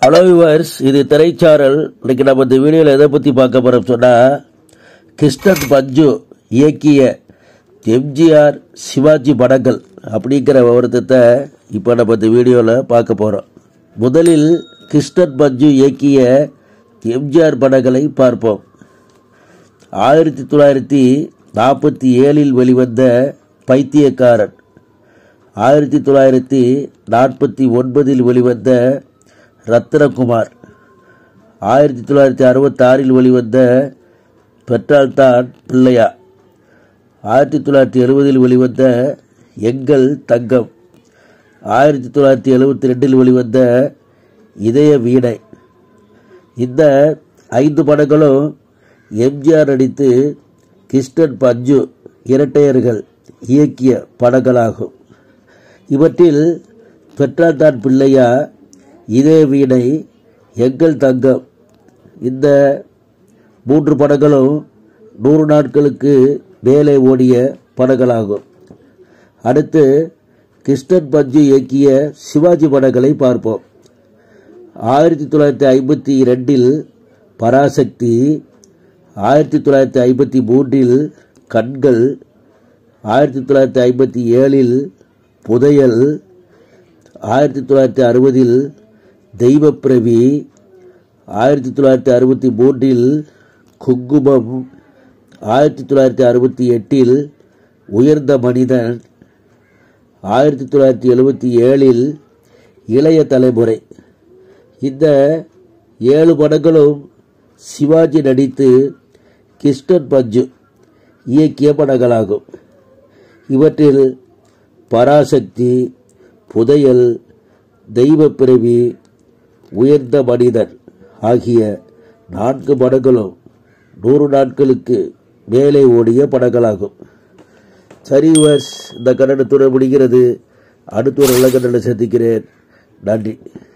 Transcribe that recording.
hello viewers இது திரைச்சாரல் இன்னைக்கு நம்ம இந்த வீடியோவில் எதை பற்றி பார்க்க போகிறோம் சொன்னால் கிருஷ்ணன் பஞ்சு இயக்கிய எம்ஜிஆர் சிவாஜி படங்கள் அப்படிங்கிற விவரத்தை இப்போ நம்ம இந்த வீடியோவில் பார்க்க போகிறோம் முதலில் கிருஷ்ணன் பஞ்சு இயக்கிய எம்ஜிஆர் படங்களை பார்ப்போம் ஆயிரத்தி தொள்ளாயிரத்தி நாற்பத்தி ஏழில் வெளிவந்த பைத்தியக்காரன் ஆயிரத்தி தொள்ளாயிரத்தி நாற்பத்தி ஒன்பதில் வெளிவந்த ரத்னகுமார் ஆயிரத்தி தொள்ளாயிரத்தி அறுபத்தாறில் வெளிவந்த பெற்றால்தான் பிள்ளையா ஆயிரத்தி தொள்ளாயிரத்தி எழுபதில் வெளிவந்த எங்கள் தங்கம் ஆயிரத்தி தொள்ளாயிரத்தி எழுபத்தி ரெண்டில் வெளிவந்த இதய வீணை இந்த ஐந்து படங்களும் எம்ஜிஆர் நடித்து கிருஷ்ணன் பஞ்சு இரட்டையர்கள் இயக்கிய படங்களாகும் இவற்றில் பெற்றால்தான் பிள்ளையா இதே வீணை எங்கள் தங்கம் இந்த மூன்று படங்களும் நூறு நாட்களுக்கு மேலே ஓடிய படங்களாகும் அடுத்து கிருஷ்ணன் பஞ்சு இயக்கிய சிவாஜி படங்களை பார்ப்போம் ஆயிரத்தி தொள்ளாயிரத்தி ஐம்பத்தி ரெண்டில் பராசக்தி ஆயிரத்தி தொள்ளாயிரத்தி ஐம்பத்தி மூன்றில் கண்கள் ஆயிரத்தி தொள்ளாயிரத்தி ஐம்பத்தி ஏழில் புதையல் ஆயிரத்தி தொள்ளாயிரத்தி அறுபதில் தெய்வப்பிரவி ஆயிரத்தி தொள்ளாயிரத்தி அறுபத்தி மூன்றில் குங்குமம் ஆயிரத்தி தொள்ளாயிரத்தி அறுபத்தி எட்டில் உயர்ந்த மனிதன் ஆயிரத்தி தொள்ளாயிரத்தி எழுபத்தி ஏழில் இளைய தலைமுறை இந்த ஏழு படங்களும் சிவாஜி நடித்து கிருஷ்ணன் பஞ்சு இயக்கிய படங்களாகும் இவற்றில் பராசக்தி புதையல் தெய்வப்பிறவி உயர்ந்த மனிதன் ஆகிய நான்கு படங்களும் நூறு நாட்களுக்கு மேலே ஓடிய படங்களாகும் சரி வர்ஸ் இந்த கன்னடத்துறை முடிகிறது அடுத்த ஒரு நல்ல கன்னட சந்திக்கிறேன் நன்றி